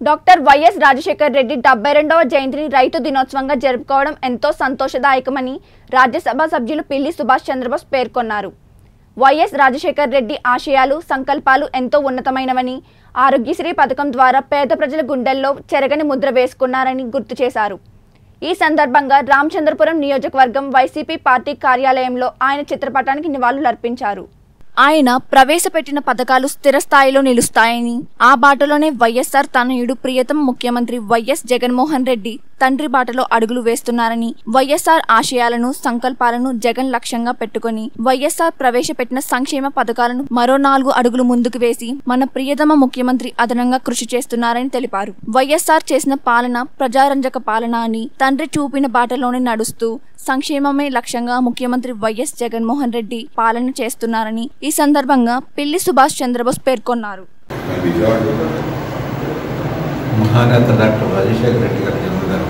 Doctor YS Rajasekhar Reddy డెబ్బై రెండవ జయంతిని రైతు దినోత్సవంగా జరుపుకోవడం ఎంతో సంతోషదాయకమని రాజ్యసభ సభ్యులు పిల్లి సుభాష్ చంద్రబోస్ పేర్కొన్నారు వైఎస్ రాజశేఖర్ రెడ్డి ఆశయాలు సంకల్పాలు ఎంతో ఉన్నతమైనవని ఆరోగ్యశ్రీ పథకం ద్వారా పేద ప్రజల గుండెల్లో చెరగని ముద్ర వేసుకున్నారని గుర్తు చేశారు ఈ సందర్భంగా రామచంద్రపురం నియోజకవర్గం వైసీపీ పార్టీ కార్యాలయంలో ఆయన చిత్రపటానికి నివాళులర్పించారు ఆయన ప్రవేశపెట్టిన పథకాలు స్థిర స్థాయిలో నిలుస్తాయని ఆ బాటలోనే వైఎస్ఆర్ తనయుడు ప్రియతమ ముఖ్యమంత్రి వైఎస్ జగన్మోహన్ రెడ్డి తండ్రి బాటలో అడుగులు వేస్తున్నారని వైఎస్ఆర్ ఆశయాలను సంకల్పాలను జగన్ లక్ష్యంగా పెట్టుకుని వైఎస్ఆర్ ప్రవేశపెట్టిన సంక్షేమ పథకాలను మరో నాలుగు అడుగులు ముందుకు వేసి మన ప్రియతమ ముఖ్యమంత్రి అదనంగా కృషి చేస్తున్నారని తెలిపారు వైఎస్ఆర్ చేసిన పాలన ప్రజారంజక పాలన అని తండ్రి చూపిన బాటలోనే నడుస్తూ సంక్షేమమే లక్ష్యంగా ముఖ్యమంత్రి వైఎస్ జగన్మోహన్ రెడ్డి పాలన చేస్తున్నారని ఈ సందర్భంగా పిల్లి సుభాష్ చంద్రబోస్ పేర్కొన్నారు విజయవాడలో మహానేత డాక్టర్ రాజశేఖర రెడ్డి గారి జన్మదినం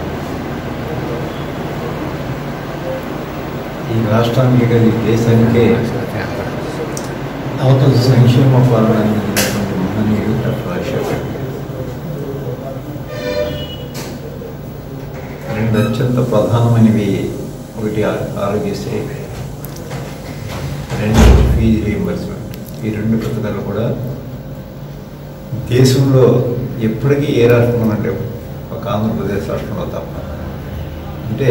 ఈ రాష్ట్రానికి కాదు, ఈ దేశానికే అవతల సంక్షేమ పాలన అందించినటువంటి మహనీయుడు డాక్టర్ రాజశేఖర రెడ్డి గారు. రెండు అత్యంత ప్రధానమైనవి ఒకటి ఆ- ఆరోగ్యశ్రీ రెండు ఫీజు రీఎంబర్స్మెంట్ ఈ రెండు పథకాలు కూడా దేశంలో ఎప్పటికీ ఏ రాష్ట్రం అంటే ఒక ఆంధ్రప్రదేశ్ రాష్ట్రంలో తప్ప అంటే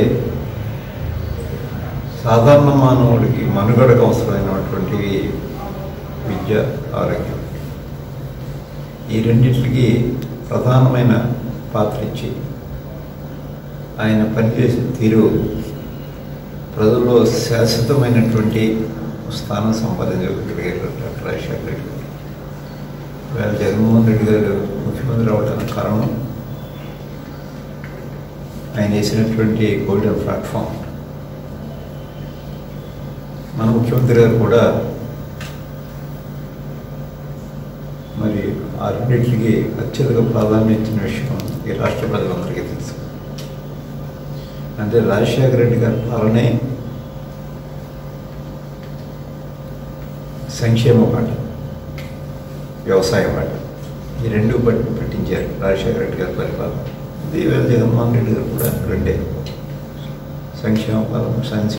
సాధారణ మానవుడికి మనుగడకు అవసరమైనటువంటివి విద్య ఆరోగ్యం ఈ రెండింటికి ప్రధానమైన పాత్ర ఇచ్చి ఆయన పనిచేసే తీరు ప్రజల్లో శాశ్వతమైనటువంటి స్థానం సంపాదించగలిగారు డాక్టర్ రాజశేఖర రెడ్డి గారు వేళ జగన్మోహన్ రెడ్డి గారు ముఖ్యమంత్రి అవడానికి కారణం ఆయన వేసినటువంటి గోల్డెన్ ప్లాట్ఫామ్ మన ముఖ్యమంత్రి గారు కూడా మరి ఆ రెండింటికి అత్యధిక ప్రాధాన్యత ఇచ్చిన విషయం ఈ రాష్ట్ర ప్రజలందరికీ తెలుసు అంటే రాజశేఖర రెడ్డి గారి పాలనే సంక్షేమ పాట వ్యవసాయ పాట ఈ రెండు పట్టి పట్టించారు రాజశేఖర రెడ్డి గారి పరిపాలన దీవేళ జగన్మోహన్ రెడ్డి గారు కూడా రెండే సంక్షేమ పాలన సంక్షేమ